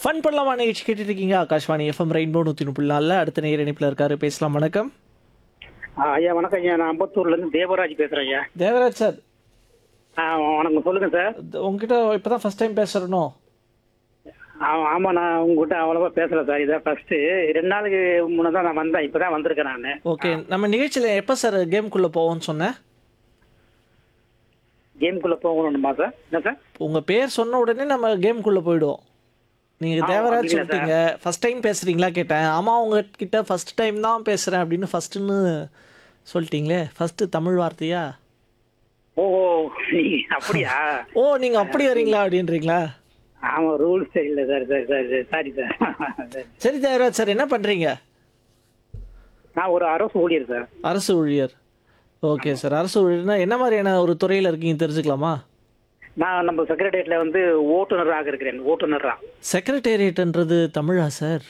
Fun பண்ணலாமா நிகழ்ச்சி கேட்டுட்டு இருக்கீங்க ஆகாஷ்வாணி எஃப்எம் ரெயின்போ நூற்றி முப்பது நாளில் அடுத்த நேர இணைப்பில் இருக்காரு பேசலாம் வணக்கம் ஆ, ஐயா வணக்கம் ஐயா நான் அம்பத்தூர்ல இருந்து தேவராஜ் பேசுறேன் ஐயா தேவராஜ் சார் ஆ, வணக்கம் சொல்லுங்க சார் உங்ககிட்ட இப்போ தான் ஃபஸ்ட் டைம் பேசுகிறனோ ஆ, ஆமா நான் உங்ககிட்ட அவ்வளவா பேசல சார் இதான் ஃபர்ஸ்ட் ரெண்டு நாளுக்கு முன்னே தான் நான் வந்தேன் இப்பதான் வந்திருக்கேன் நான் ஓகே நம்ம நிகழ்ச்சியில் எப்போ சார் கேமுக்குள்ளே போவோம்னு சொன்னேன் கேமுக்குள்ள போகணுமா சார் என்ன சார் உங்கள் பேர் சொன்ன உடனே நம்ம கேமுக்குள்ளே போயிடுவோம் நீங்கள் ஆ, தேவராஜ் அப்படிங்களா சொல்லிட்டீங்க ஃபஸ்ட் டைம் பேசுகிறீங்களா கேட்டேன் ஆமாம் உங்ககிட்ட ஃபஸ்ட் டைம் தான் பேசுகிறேன் அப்படின்னு ஃபஸ்ட்டுன்னு சொல்லிட்டீங்களே ஃபஸ்ட்டு தமிழ் வார்த்தையா ஓ ஓ, நீங்க அப்படியா ஓ நீங்கள் அப்படி வரீங்களா அப்படின்றீங்களா ஆமா ரூல்ஸ் இல்லை sir sir sir sorry sir சரி தேவராஜ் சார் என்ன பண்ணுறீங்க நான் ஒரு அரசு ஊழியர் சார் அரசு ஊழியர் ஓகே சார் அரசு ஊழியர்னா என்ன மாதிரியான ஒரு துறையில் இருக்கீங்க தெரிஞ்சுக்கலாமா நான் நம்ம செக்ரட்டரியேட்ல வந்து ஓட்டுநராக இருக்கிறேன் ஓட்டுநரா செக்ரட்டேரியட்ன்றது தமிழா சார்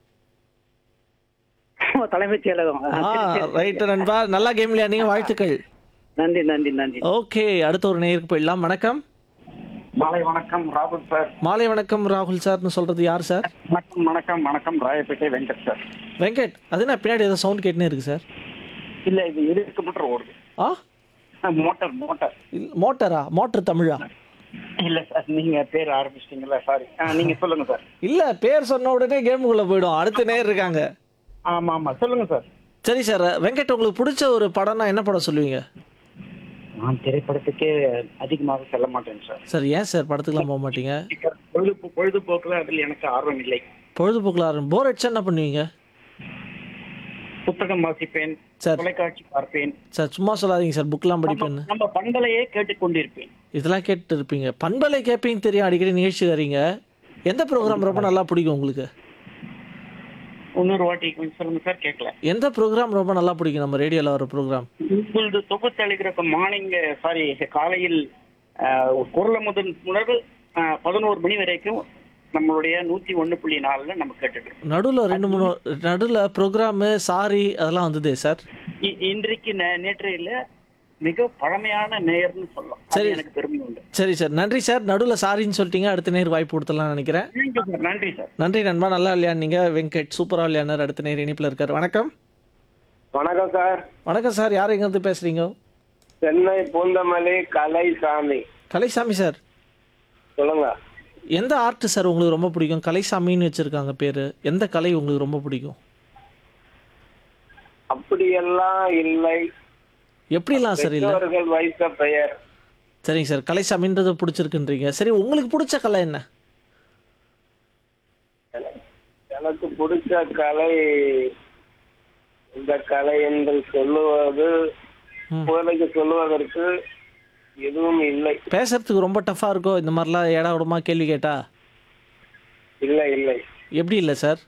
தலைமைச் செயலகம் ஆ ரைட்டு நண்பா நல்லா கேம் விளையாடுங்க வாழ்த்துக்கள் நன்றி நன்றி நன்றி ஓகே அடுத்த ஒரு நேருக்கு போயிடலாம் வணக்கம் மாலை வணக்கம் ராகுல் சார் மாலை வணக்கம் ராகுல் சார்னு சொல்கிறது யார் சார் வணக்கம் வணக்கம் வணக்கம் ராயப்பேட்டை வெங்கட் சார் வெங்கட் அது நான் பின்னாடி ஏதோ சவுண்ட் கேட்டுனே இருக்கு சார் இல்ல இது எதுக்கு மட்டும் ஓடுது ஆ மோட்டார் மோட்டார் இல்ல, மோட்டரா மோட்டர் தமிழா இல்ல சார் நீங்க பேர் ஆரம்பிச்சிட்டீங்களா சாரி நீங்க சொல்லுங்க சார் இல்லை பேர் சொன்ன உடனே கேமுக்குள்ளே போயிடும் அடுத்த நேர் இருக்காங்க ஆமா ஆமா சொல்லுங்க சார் சரி சார் வெங்கட் உங்களுக்கு பிடிச்ச ஒரு படம்னா என்ன படம் சொல்லுவீங்க நான் திரைப்படத்துக்கே அதிகமாக செல்ல மாட்டேன் சார் சார் ஏன் சார் படத்துக்குலாம் போக மாட்டீங்க பொழுது பொழுதுபோக்குல அதில் எனக்கு ஆர்வம் இல்லை பொழுதுபோக்கில் ஆரம்பி போர் அடிச்சா என்ன பண்ணுவீங்க புத்தகம் வாசிப்பேன் சார் தொலைக்காட்சி பார்ப்பேன் சார் சும்மா சொல்லாதீங்க சார் புக்கெலாம் படிப்பேன்னு நம்ம பண்பலையே கேட்டுக்கொண்டிருப்பேன் இதெல்லாம் கேட்டு இருப்பீங்க பண்பலை கேட்பீங்க தெரியும் அடிக்கடி நிகழ்ச்சி வரீங்க எந்த ப்ரோக்ராம் ரொம்ப நல்லா பிடிக்கும் உங்களுக்கு இன்னொரு வாட்டி கொஞ்சம் சொல்லுங்க சார் கேட்கல எந்த ப்ரோக்ராம் ரொம்ப நல்லா பிடிக்கும் நம்ம ரேடியோவில் வர ப்ரோக்ராம் உங்களது தொகுத்தளிக்கிற மார்னிங் சாரி காலையில் ஆஹ், ஒரு குரல முதல் முதல் பதினோரு மணி வரைக்கும் நம்மளுடைய நூத்தி ஒண்ணு புள்ளி நாலுல நம்ம கேட்டுக்கிறோம் நடுவில் ரெண்டு மூணு நடுவில் ப்ரோக்ராமு சாரி அதெல்லாம் வந்ததே சார் இ- இன்றைக்கு நே- நேற்றையில மிக பழமையான நேயர்னு சொல்லலாம் அது சரி. எனக்கு பெருமை உண்டு சரி சார் நன்றி சார் நடுவில் சாரின்னு சொல்லிட்டீங்க அடுத்த நேர் வாய்ப்பு கொடுத்துடலாம்னு நினைக்கிறேன் நன்றி சார் நன்றி சார் நன்றி நண்பா நல்லா விளையாடுனீங்க வெங்கட் சூப்பராக விளையாடுனார் அடுத்த நேர் இணைப்பில் இருக்கார் வணக்கம் வணக்கம் சார் வணக்கம் சார் யார் எங்கேருந்து பேசுகிறீங்க சென்னை பூந்தமல்லி கலைசாமி கலைசாமி சார் சொல்லுங்க எந்த ஆர்ட் சார் உங்களுக்கு ரொம்ப பிடிக்கும் கலைசாமின்னு வச்சுருக்காங்க பேர் எந்த கலை உங்களுக்கு ரொம்ப பிடிக்கும் அப்படியெல்லாம் இல்லை எப்படிலாம் சார் இல்லை பெற்றோர்கள் வைத்த பெயர் சரிங்க சார் கலைசாமின்றது பிடிச்சிருக்குன்றீங்க சரி உங்களுக்கு பிடிச்ச கலை என்ன எனக்கு பிடிச்ச கலை இந்த கலை என்று சொல்லுவது ம். இப்போதைக்கு சொல்லுவதற்கு எதுவும் இல்லை பேசுறதுக்கு ரொம்ப டஃப்பாக இருக்கோ இந்த மாதிரிலாம் ஏடா விடமா கேள்வி கேட்டா இல்லை இல்லை எப்படி இல்லை சார்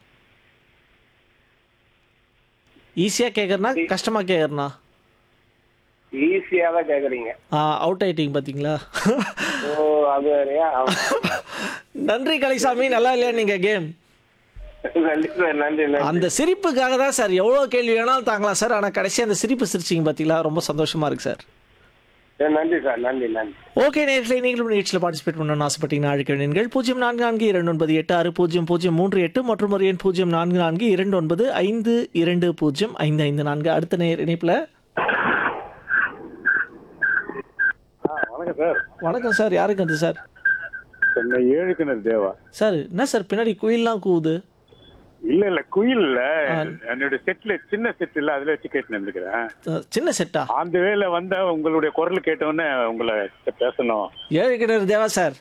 ஈஸியாக கேட்குறனா கஷ்டமாக கேட்குறனா ஈஸியா தான் கேக்குறீங்க அவுட் ஆயிட்டீங்க பார்த்தீங்களா ஓ அது வேறையா நன்றி கலைசாமி நல்லா இல்லையா நீங்கள் கேம் நன்றி சார் நன்றி நன்றி அந்த சிரிப்புக்காக தான் சார் எவ்வளோ கேள்வி வேணாலும் தாங்கலாம் சார் ஆனால் கடைசி அந்த சிரிப்பு சிரிச்சிங்க பார்த்தீங்களா ரொம்ப சந்தோஷமா இருக்கு சார் சரி, நன்றி சார் நன்றி நன்றி ஓகே நேர்களை நீங்களும் நிகழ்ச்சியில் பார்ட்டிசிபேட் பண்ணணும்னு ஆசைப்பட்டீங்கன்னா அழைக்க வேண்டியீர்கள் பூஜ்ஜியம் நான்கு நான்கு இரண்டு ஒன்பது எட்டு ஆறு பூஜ்ஜியம் பூஜ்ஜியம் மூன்று எட்டு மற்றும் ஒரு எண் பூஜ்ஜியம் நான்கு நான்கு இரண்டு ஒன்பது ஐந்து இரண்டு பூஜ்ஜியம் ஐந்து ஐந்து நான்கு அடுத்த நேர் இணைப்பில் வணக்கம் சார் வணக்கம் சார் யாருக்கு அது சார் சென்னை ஏழு கிணறு தேவா சார் என்ன சார் பின்னாடி குயில்லாம் கூவுது இல்ல இல்ல குயில் இல்ல என்னுடைய செட்ல சின்ன செட் இல்ல அதுல வச்சு கேட்டு நின்றுக்கிறேன் அஹ், சின்ன செட்டா அந்த வேலை வந்த உங்களுடைய குரல் கேட்டோன்னே உங்களை பேசணும் ஏழு கிணறு தேவா சார்